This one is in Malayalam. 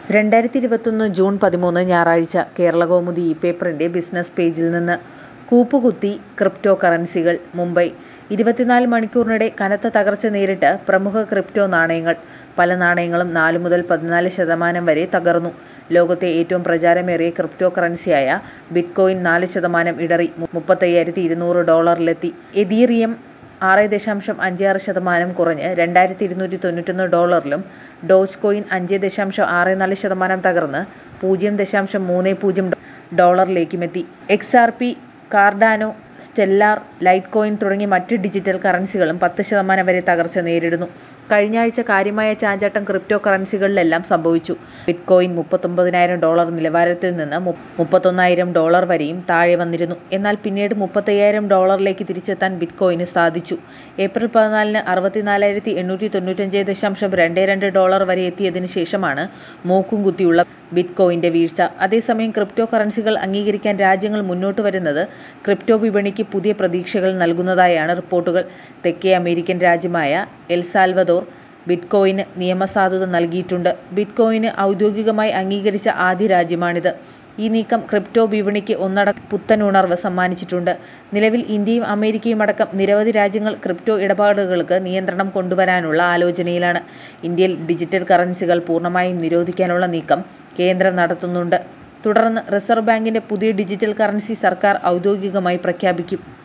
രണ്ടായിരത്തി ഇരുപത്തൊന്ന് ജൂൺ പതിമൂന്ന് ഞായറാഴ്ച കേരളകൗമുദി ഇ പേപ്പറിന്റെ ബിസിനസ് പേജിൽ നിന്ന് കൂപ്പുകുത്തി ക്രിപ്റ്റോ കറൻസികൾ മുംബൈ ഇരുപത്തിനാല് മണിക്കൂറിനിടെ കനത്ത തകർച്ച നേരിട്ട് പ്രമുഖ ക്രിപ്റ്റോ നാണയങ്ങൾ പല നാണയങ്ങളും നാല് മുതൽ പതിനാല് ശതമാനം വരെ തകർന്നു ലോകത്തെ ഏറ്റവും പ്രചാരമേറിയ ക്രിപ്റ്റോ കറൻസിയായ ബിറ്റ്കോയിൻ നാല് ശതമാനം ഇടറി മുപ്പത്തയ്യായിരത്തി ഇരുന്നൂറ് ഡോളറിലെത്തി എതീറിയം ആറ് ദശാംശം അഞ്ച് ആറ് ശതമാനം കുറഞ്ഞ് രണ്ടായിരത്തി ഇരുന്നൂറ്റി തൊണ്ണൂറ്റൊന്ന് ഡോളറിലും ഡോജ് കോയിൻ അഞ്ച് ദശാംശം ആറ് നാല് ശതമാനം തകർന്ന് പൂജ്യം ദശാംശം മൂന്ന് പൂജ്യം ഡോളറിലേക്കുമെത്തി X R P Cardano Stellar Litecoin തുടങ്ങിയ മറ്റ് ഡിജിറ്റൽ കറൻസികളും പത്ത് ശതമാനം വരെ തകർച്ച നേരിടുന്നു കഴിഞ്ഞ ആഴ്ച കാര്യമായ ചാഞ്ചാട്ടം ക്രിപ്റ്റോ കറൻസികളിലെല്ലാം സംഭവിച്ചു ബിറ്റ്കോയിൻ മുപ്പത്തൊമ്പതിനായിരം ഡോളർ നിലവാരത്തിൽ നിന്ന് മുപ്പത്തൊന്നായിരം ഡോളർ വരെയും താഴെ വന്നിരുന്നു എന്നാൽ പിന്നീട് മുപ്പത്തയ്യായിരം ഡോളറിലേക്ക് തിരിച്ചെത്താൻ ബിറ്റ്കോയിന് സാധിച്ചു ഏപ്രിൽ പതിനാലിന് അറുപത്തിനാലായിരത്തി എണ്ണൂറ്റി തൊണ്ണൂറ്റഞ്ച് ദശാംശം രണ്ട് രണ്ട് ഡോളർ വരെ എത്തിയതിനു ശേഷമാണ് മൂക്കും കുത്തിയുള്ള ബിറ്റ്കോയിന്റെ വീഴ്ച അതേസമയം ക്രിപ്റ്റോ കറൻസികൾ അംഗീകരിക്കാൻ രാജ്യങ്ങൾ മുന്നോട്ട് വരുന്നത് ക്രിപ്റ്റോ വിപണിക്ക് പുതിയ പ്രതീക്ഷകൾ നൽകുന്നതായാണ് റിപ്പോർട്ടുകൾ തെക്കേ അമേരിക്കൻ രാജ്യമായ എൽ സാൽവദോർ ബിറ്റ്കോയിന് നിയമസാധുത നൽകിയിട്ടുണ്ട് ബിറ്റ്കോയിന് ഔദ്യോഗികമായി അംഗീകരിച്ച ആദ്യ രാജ്യമാണിത് ഈ നീക്കം ക്രിപ്റ്റോ വിപണിക്ക് ഒന്നടങ്കം പുത്തൻ ഉണർവ് സമ്മാനിച്ചിട്ടുണ്ട് നിലവിൽ ഇന്ത്യയും അമേരിക്കയും അടക്കം നിരവധി രാജ്യങ്ങൾ ക്രിപ്റ്റോ ഇടപാടുകൾക്ക് നിയന്ത്രണം കൊണ്ടുവരാനുള്ള ആലോചനയിലാണ് ഇന്ത്യയിൽ ഡിജിറ്റൽ കറൻസികൾ പൂർണ്ണമായും നിരോധിക്കാനുള്ള നീക്കം കേന്ദ്രം നടത്തുന്നുണ്ട് തുടർന്ന് റിസർവ് ബാങ്കിന്റെ പുതിയ ഡിജിറ്റൽ കറൻസി സർക്കാർ ഔദ്യോഗികമായി പ്രഖ്യാപിക്കും